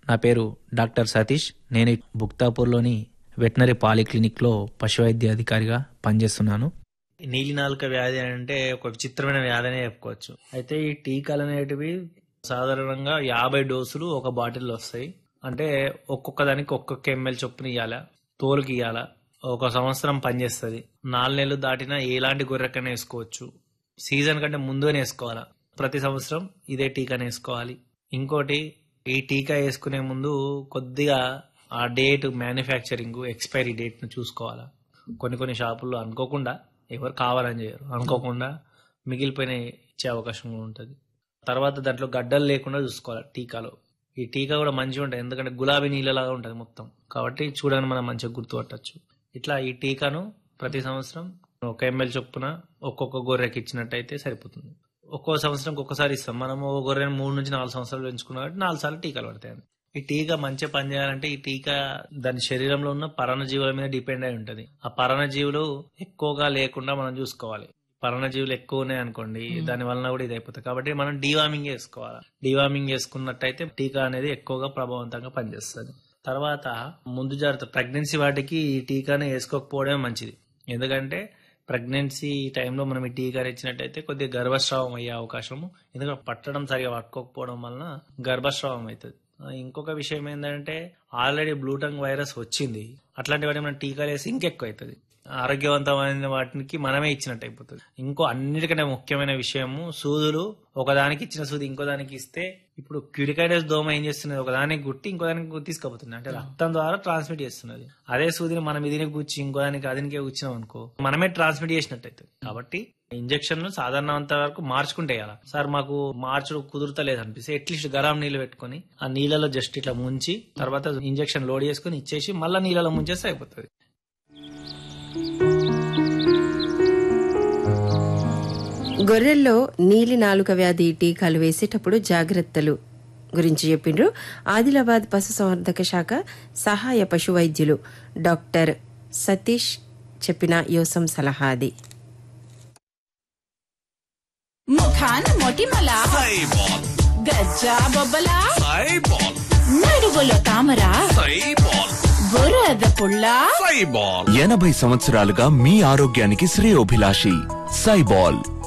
నా పేరు డాక్టర్ సతీష్ నేను బుక్తాపూర్లోని వెటనరీ పాలిక్లినిక్లో పశు వైద్య అధికారిగా పనిచేస్తున్నాను నీలినాలుక వ్యాధి అంటే ఒక విచిత్రమైన వ్యాధి అనే చెప్పుకోవచ్చు అయితే ఈ టీకాలు అనేటివి సాధారణంగా యాభై డోసులు ఒక బాటిల్లో వస్తాయి అంటే ఒక్కొక్క దానికి ఒక్కొక్క ఎంఎల్ చొప్పున ఇవ్వాలా తోలుకి ఇవ్వాలా ఒక సంవత్సరం పనిచేస్తుంది నాలుగు నెలలు దాటినా ఎలాంటి గొర్రెకైనా వేసుకోవచ్చు సీజన్ కంటే ముందుగానే వేసుకోవాలా ప్రతి సంవత్సరం ఇదే టీకాని వేసుకోవాలి ఇంకోటి ఈ టీకా వేసుకునే ముందు కొద్దిగా ఆ డేట్ మ్యానుఫ్యాక్చరింగ్ ఎక్స్పైరీ డేట్ ను చూసుకోవాలా కొన్ని కొన్ని షాపుల్లో అనుకోకుండా ఎవరు కావాలని చేయరు అనుకోకుండా మిగిలిపోయిన ఇచ్చే అవకాశం కూడా ఉంటుంది తర్వాత దాంట్లో గడ్డలు లేకుండా చూసుకోవాలి టీకాలో ఈ టీకా కూడా మంచిగా ఉంటుంది ఎందుకంటే గులాబీ నీళ్ళలాగా ఉంటుంది మొత్తం కాబట్టి చూడడానికి మనం మంచిగా గుర్తుపట్టచ్చు ఇట్లా ఈ టీకాను ప్రతి సంవత్సరం ఒక ఎంఎల్ చొప్పున ఒక్కొక్క గొర్రెకి ఇచ్చినట్టయితే సరిపోతుంది ఒక్కో సంవత్సరం ఒక్కసారి ఇస్తాం మనం ఒక గొర్రెని మూడు నుంచి నాలుగు సంవత్సరాలు పెంచుకున్నాం కాబట్టి నాలుగు సార్లు టీకాలు పడతాయి ఈ టీకా మంచిగా పనిచేయాలంటే ఈ టీకా దాని శరీరంలో ఉన్న పరాన్నజీవుల మీద డిపెండ్ అయి ఉంటది ఆ పరాన్నజీవులు ఎక్కువగా లేకుండా మనం చూసుకోవాలి పరాన్నజీవులు ఎక్కువ ఉన్నాయి అనుకోండి దాని వలన కూడా ఇది అయిపోతుంది కాబట్టి మనం డీవార్మింగ్ చేసుకోవాలి డీవార్మింగ్ చేసుకున్నట్టయితే టీకా అనేది ఎక్కువగా ప్రభావవంతంగా పనిచేస్తుంది తర్వాత ముందు జాగ్రత్త ప్రెగ్నెన్సీ వాటికి ఈ టీకాను వేసుకోకపోవడమే మంచిది ఎందుకంటే ప్రెగ్నెన్సీ టైంలో మనం ఈ టీకా ఇచ్చినట్టయితే కొద్దిగా గర్భస్రావం అయ్యే అవకాశము ఎందుకంటే పట్టడం సరిగా పట్టుకోకపోవడం వలన గర్భస్రావం అవుతుంది ఇంకొక విషయం ఏంటంటే ఆల్రెడీ బ్లూటంగ్ వైరస్ వచ్చింది అట్లాంటి వాటి మనం టీకాలు వేసి ఇంకెక్కువ అవుతుంది ఆరోగ్యవంతమైన వాటికి మనమే ఇచ్చినట్టు అయిపోతుంది ఇంకో అన్నిటికంటే ముఖ్యమైన విషయము సూదులు ఒకదానికి ఇచ్చిన సూది ఇంకో దానికి ఇస్తే ఇప్పుడు క్యూరికైడస్ దోమ ఏం చేస్తున్నది ఒకదానికి గుట్టి ఇంకో దానికి తీసుకుపోతుంది అంటే రక్తం ద్వారా ట్రాన్స్మిట్ చేస్తున్నది అదే సూదిని మనం ఇదిని గుచ్చి ఇంకో దానికి అదినికే గుచ్చినాం అనుకో మనమే ట్రాన్స్మిట్ చేసినట్టు అవుతుంది కాబట్టి ఇంజక్షన్లు సాధారణంత వరకు మార్చుకుంటే వేయాలి సార్ మాకు మార్చుడు కుదురుతలేదు అనిపిస్తే అట్లీస్ట్ గరం నీళ్ళు పెట్టుకొని ఆ నీళ్ళలో జస్ట్ ఇట్లా ముంచి తర్వాత ఇంజక్షన్ లోడ్ చేసుకుని ఇచ్చేసి మళ్ళీ నీళ్ళలో ముంచేస్తే అయిపోతుంది గొర్రెల్లో నీలి నాలుక వ్యాధి టీకాలు వేసేటప్పుడు జాగ్రత్తలు గురించి చెప్పిండ్రు ఆదిలాబాద్ పశుసంవర్ధక శాఖ సహాయ పశు వైద్యులు డాక్టర్ సతీష్ చెప్పిన యోసం సలహా అది ముఖాన మొటిమల సైబాల్ గజ్జా బొబ్బల సైబాల్ నడుగులో తామర సైబాల్ బురద పుల్ల సైబాల్ ఎనభై సంవత్సరాలుగా మీ ఆరోగ్యానికి శ్రేయోభిలాషి సైబాల్